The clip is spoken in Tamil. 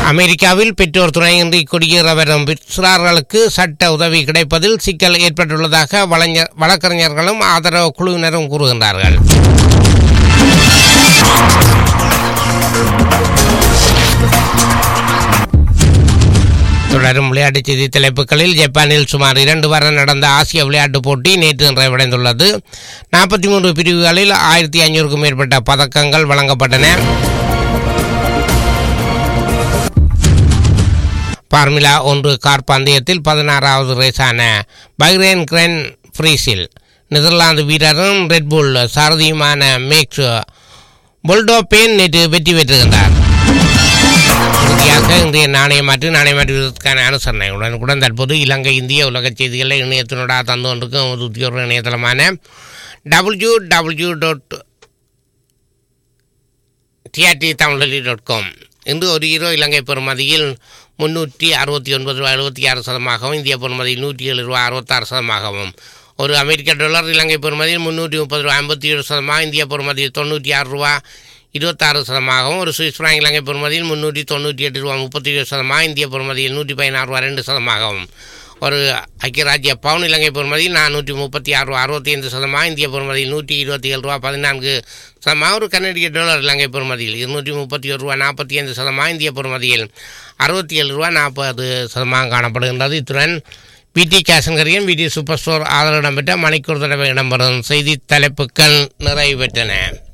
அமெரிக்காவில் பெற்றோர் துணையின்றி குடியேற வரும் சிறார்களுக்கு சட்ட உதவி கிடைப்பதில் சிக்கல் ஏற்பட்டுள்ளதாக வழங்க- வழக்கறிஞர்களும் ஆதரவு குழுவினரும் கூறுகின்றார்கள் தொடரும் விளையாட்டுச் செய்தி தலைப்புகளில் ஜப்பானில் சுமார் இரண்டு வாரம் நடந்த ஆசிய விளையாட்டுப் போட்டி நேற்று நிறைவடைந்துள்ளது நாற்பத்தி மூன்று பிரிவுகளில் ஆயிரத்தி ஐநூறுக்கும் மேற்பட்ட பதக்கங்கள் வழங்கப்பட்டன பார்முலா ஒன்று கார் பந்தயத்தில் பதினாறாவது ரேஸான பைரேன் கிரென் ஃப்ரீஸில் நெதர்லாந்து வீரரும் ரெட்புல் சாரதியுமான மேக்ஸ் பொல்டோபேன் நேற்று வெற்றி பெற்றுகின்றார் இறுதியாக இன்றைய நாணய மாற்று நாணய மாற்றுவதற்கான அனுசரணை உடனுக்குடன் தற்போது இலங்கை இந்திய உலக செய்திகளை இணையத்தினூடாக தந்து கொண்டிருக்கும் ஒரு உத்தியோக இணையதளமான W W dot TRT Tamiloli dot com இன்று ஒரு ஹீரோ இலங்கை பெறுமதியில் முன்னூற்றி அறுபத்தி ஒன்பது ரூபா எழுபத்தி ஆறு சதமாகவும் இந்திய பெறுமதியில் நூற்றி ஏழு ரூபா அறுபத்தாறு சதமாகவும் ஒரு அமெரிக்க டாலர் இலங்கை பெறுமதியில் முன்னூற்றி முப்பது ரூபா ஐம்பத்தி ஏழு சதமாக இந்திய பெறுமதியில் தொண்ணூற்றி ஆறு ரூபா இருபத்தாறு சதமாகவும் ஒரு சுவிஸ் பிராங்க் இலங்கை பெறுமதியில் முன்னூற்றி தொண்ணூற்றி எட்டு ரூபா முப்பத்தி ஏழு சதமாக இந்திய பெறுமதியில் நூற்றி பதினாறு ரூபா ரெண்டு சதமாகவும் ஒரு ஐக்கிய ராஜ்ய பவுன் இலங்கை பெறுமதியில் நானூற்றி முப்பத்தி ஆறு ரூபா அறுபத்தி ஐந்து சதமாக இந்திய பெறுமதியில் நூற்றி இருபத்தி ஏழு ரூபா பதினான்கு சதமாக ஒரு கனடிய டாலர் இலங்கை பெறுமதியில் இருநூற்றி முப்பத்தி ஒரு ரூபா நாற்பத்தி ஐந்து சதமாக இந்திய பெறுமதியில் அறுபத்தி ஏழு ரூபா நாற்பது சதமாக காணப்படுகின்றது இத்துடன் பிடி கேசங்கரியன் விடி சூப்பர் ஸ்டோர் ஆதரவு இடம்பெற்ற மணிக்கூர் தடவை இடம்பெறும் செய்தி தலைப்புகள் நிறைவு பெற்றன